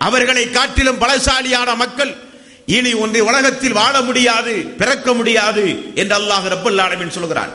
அவர்களை காட்டிலும் பலசாலியான மக்கள் இனி ஒன்றை உலகத்தில் வாழ முடியாது பிறக்க முடியாது என்று அல்லாஹ் ரப்பல் ஆலமீன் சொல்கிறான்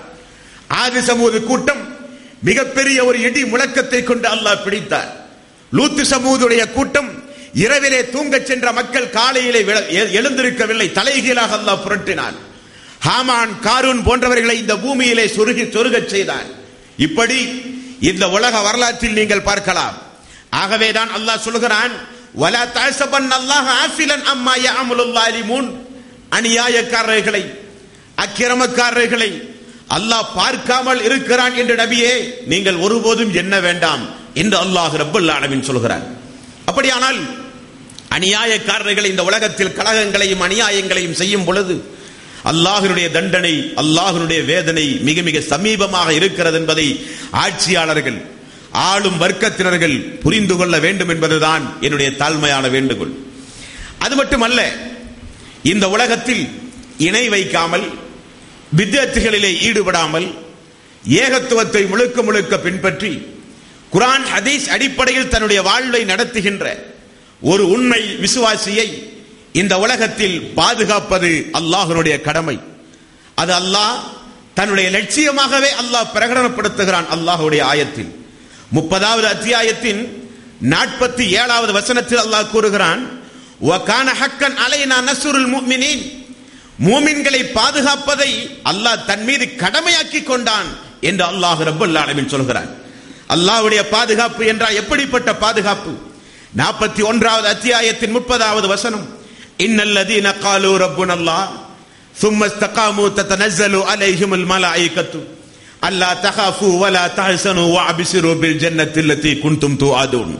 ஆதி சமூக கூட்டம் மிகப்பெரிய ஒரு இடி முழக்கத்தை கொண்டு அல்லாஹ் பிடித்தார் லூத்து சமூகத்துடைய கூட்டம் இரவிலே தூங்கச் சென்ற மக்கள் காலையிலே விழ- எ- எழுந்திருக்கவில்லை தலைகீழாக அல்லாஹ் புரட்டினான் ஹாமான் காரூன் போன்றவர்களை இந்த பூமியிலே சொருகி சொருகச் செய்தான் இப்படி இந்த உலக வரலாற்றில் நீங்கள் பார்க்கலாம் ஆகவேதான் அல்லாஹ் சொல்கிறான் வலா தாசபன் அல்லாஹ் ஆஃபிலன் அம்மா யாமுலுல் லாலிமூன் அநியாயக்காரர்களை அக்கிரமக்காரர்களை அல்லாஹ் பார்க்காமல் இருக்கிறான் என்று நபியே நீங்கள் ஒருபோதும் எண்ண வேண்டாம் என்று அல்லாஹ் ரப்பல் ஆலமீன் சொல்கிறான் அப்படியானால் அநியாயக்காரர்களை இந்த உலகத்தில் கலகங்களையும் அநியாயங்களையும் செய்யும் பொழுது அல்லாஹினுடைய தண்டனை அல்லாஹினுடைய வேதனை மிக மிக சமீபமாக இருக்கிறது என்பதை ஆட்சியாளர்கள் ஆளும் வர்க்கத்தினர்கள் புரிந்து கொள்ள வேண்டும் என்பதுதான் என்னுடைய தாழ்மையான வேண்டுகோள் அது மட்டுமல்ல இந்த உலகத்தில் இணை வைக்காமல் வித்தியார்த்திகளிலே ஈடுபடாமல் ஏகத்துவத்தை முழுக்க முழுக்க பின்பற்றி குரான் ஹதீஸ் அடிப்படையில் தன்னுடைய வாழ்வை நடத்துகின்ற ஒரு உண்மை விசுவாசியை இந்த உலகத்தில் பாதுகாப்பது அல்லாஹ்வினுடைய கடமை அது அல்லாஹ் தன்னுடைய லட்சியமாகவே அல்லாஹ் பிரகடனப்படுத்துகிறான் அல்லாஹ்வுடைய ஆயத்தில் முப்பதாவது அத்தியாயத்தின் நாற்பத்தி ஏழாவது வசனத்தில் அல்லாஹ் கூறுகிறான் وَكَانَ حَقًّا عَلَيْنَا نَصْرُ الْمُؤْمِنِينَ மூமின்களை பாதுகாப்பதை அல்லாஹ் தன் மீது கடமையாக்கி கொண்டான் என்று அல்லாஹ் ரப்பல் ஆலமீன் சொல்கிறான் அல்லாஹ்வுடைய பாதுகாப்பு என்றால் எப்படிப்பட்ட பாதுகாப்பு நாற்பத்தி ஒன்றாவது அத்தியாயத்தின் முப்பதாவது வசனம் இன்னல்லதீன காலு ரப்புன் அல்லாஹ் ثم استقاموا تتنزل عليهم الملائكة ألا تخافوا ولا تحزنوا وابشروا بالجنة التي كنتم توعدون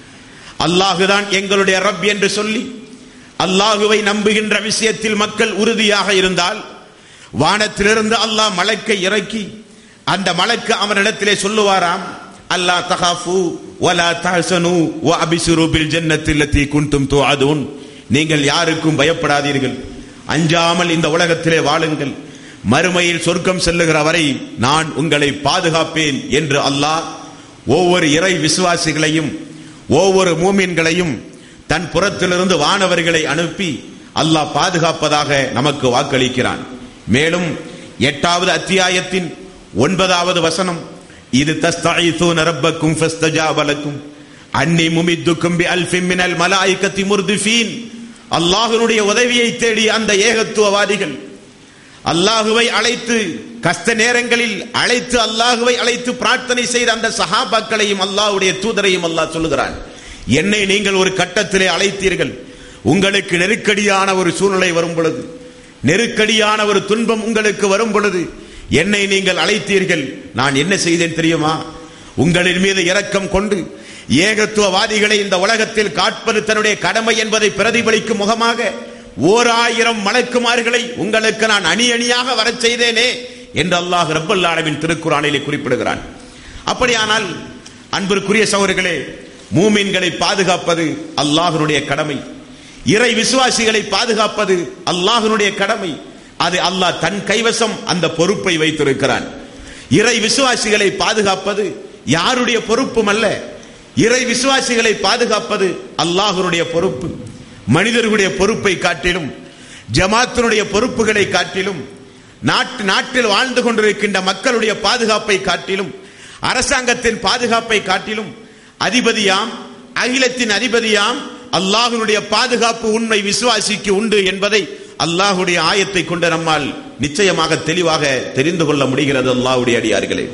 அல்லாஹுதான் எங்களுடைய ரப் என்று சொல்லி அல்லாஹுவை நம்புகின்ற விஷயத்தில் மக்கள் உறுதியாக இருந்தால் வானத்திலிருந்து அல்லாஹ் மலக்கை இறக்கி அந்த மலக்கு அவனிடத்திலே சொல்லுவாராம் அல்லா தகாஃபு வலா தஹசனு வ அபிசுரு பில் ஜன்னத்தில் லத்தி குன்தும் துஆதுன் நீங்கள் யாருக்கும் பயப்படாதீர்கள் அஞ்சாமல் இந்த உலகத்திலே வாழுங்கள் மறுமையில் சொர்க்கம் செல்லுகிற வரை நான் உங்களை பாதுகாப்பேன் என்று அல்லாஹ் ஒவ்வொரு இறை விசுவாசிகளையும் ஒவ்வொரு மூமின்களையும் தன் புறத்திலிருந்து வானவர்களை அனுப்பி அல்லாஹ் பாதுகாப்பதாக நமக்கு வாக்களிக்கிறான் மேலும் எட்டாவது அத்தியாயத்தின் ஒன்பதாவது வசனம் இது தஸ்தஈசூன ரப்பக்கும் ஃபஸ்தஜாப லக்கும் அன்னி முமித்துக்கும் பி அல்ஃபின் மினல் மலாயிகத்தி முர்திஃபீன் அல்லாஹ்வினுடைய உதவியை தேடி அந்த ஏகத்துவவாதிகள் அல்லாஹுவை அழைத்து கஷ்ட நேரங்களில் அழைத்து அல்லாஹுவை அழைத்து பிரார்த்தனை செய்த அந்த சஹாபாக்களையும் அல்லாஹ்வுடைய தூதரையும் அல்லாஹ் சொல்லுகிறான் என்னை நீங்கள் ஒரு கட்டத்திலே அழைத்தீர்கள் உங்களுக்கு நெருக்கடியான ஒரு சூழ்நிலை வரும் பொழுது நெருக்கடியான ஒரு துன்பம் உங்களுக்கு வரும் பொழுது என்னை நீங்கள் அழைத்தீர்கள் நான் என்ன செய்தேன் தெரியுமா உங்களின் மீது இரக்கம் கொண்டு ஏகத்துவவாதிகளை இந்த உலகத்தில் காட்பது தன்னுடைய கடமை என்பதை பிரதிபலிக்கும் முகமாக ஓர் ஆயிரம் மலக்குமார்களை உங்களுக்கு நான் அணி அணியாக வரச் செய்தேனே என்று அல்லாஹ் ரப்பல் ஆலமின் திருக்குறானிலே குறிப்பிடுகிறான் அப்படியானால் அன்பிற்குரிய சகோதரர்களே மூமின்களை பாதுகாப்பது அல்லாஹ்வினுடைய கடமை இறை விசுவாசிகளை பாதுகாப்பது அல்லாஹ்வினுடைய கடமை அது அல்லாஹ் தன் கைவசம் அந்த பொறுப்பை வைத்திருக்கிறான் இறை விசுவாசிகளை பாதுகாப்பது யாருடைய பொறுப்பும் அல்ல இறை விசுவாசிகளை பாதுகாப்பது அல்லாஹ்வினுடைய பொறுப்பு மனிதர்களுடைய பொறுப்பை காட்டிலும் ஜமாத்தினுடைய பொறுப்புகளை காட்டிலும் நாட்டு நாட்டில் வாழ்ந்து கொண்டிருக்கின்ற மக்களுடைய பாதுகாப்பை காட்டிலும் அரசாங்கத்தின் பாதுகாப்பை காட்டிலும் அதிபதியாம் அகிலத்தின் அதிபதியாம் அல்லாஹ்வினுடைய பாதுகாப்பு உண்மை விசுவாசிக்கு உண்டு என்பதை அல்லாஹ்வுடைய ஆயத்தை கொண்டு நம்மால் நிச்சயமாக தெளிவாக தெரிந்து கொள்ள முடிகிறது அல்லாஹ்வுடைய அடியார்களே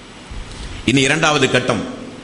இனி இரண்டாவது கட்டம்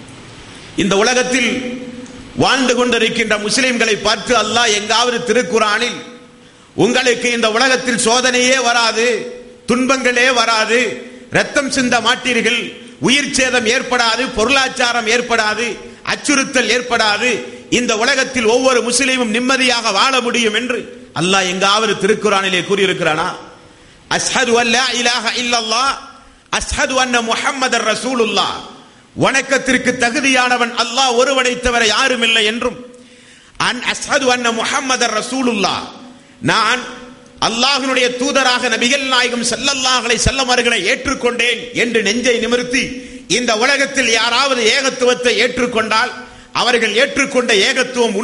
இந்த உலகத்தில் வாழ்ந்து கொண்டிருக்கின்ற முஸ்லிம்களை பார்த்து அல்லாஹ் எங்காவது திருக்குறானில் உங்களுக்கு இந்த உலகத்தில் சோதனையே வராது துன்பங்களே வராது ரத்தம் சிந்த மாட்டீர்கள் உயிர் சேதம் ஏற்படாது பொருளாச்சாரம் ஏற்படாது அச்சுறுத்தல் ஏற்படாது இந்த உலகத்தில் ஒவ்வொரு முஸ்லீமும் நிம்மதியாக வாழ முடியும் என்று அல்லாஹ் எங்காவது திருக்குறானிலே கூறியிருக்கிறானா அஸ்ஹது அல்லா இலாஹ இல்லல்லாஹ் அஸ்ஹது அன்ன முஹம்மதர் ரசூலுல்லாஹ் வணக்கத்திற்கு தகுதியானவன் அல்லாஹ் ஒருவனை தவிர யாரும் இல்லை என்றும் அன் அஸ்ஹது அன்ன முஹம்மதர் ரசூலுல்லாஹ் நான் அல்லாஹ்வினுடைய தூதராக நபிகள் நாயகம் ஸல்லல்லாஹு செல்லம் அவர்களை ஏற்றுக்கொண்டேன் என்று நெஞ்சை நிமிர்த்தி இந்த உலகத்தில் யாராவது ஏகத்துவத்தை ஏற்றுக்கொண்டால் அவர்கள் ஏற்றுக்கொண்ட ஏகத்துவம்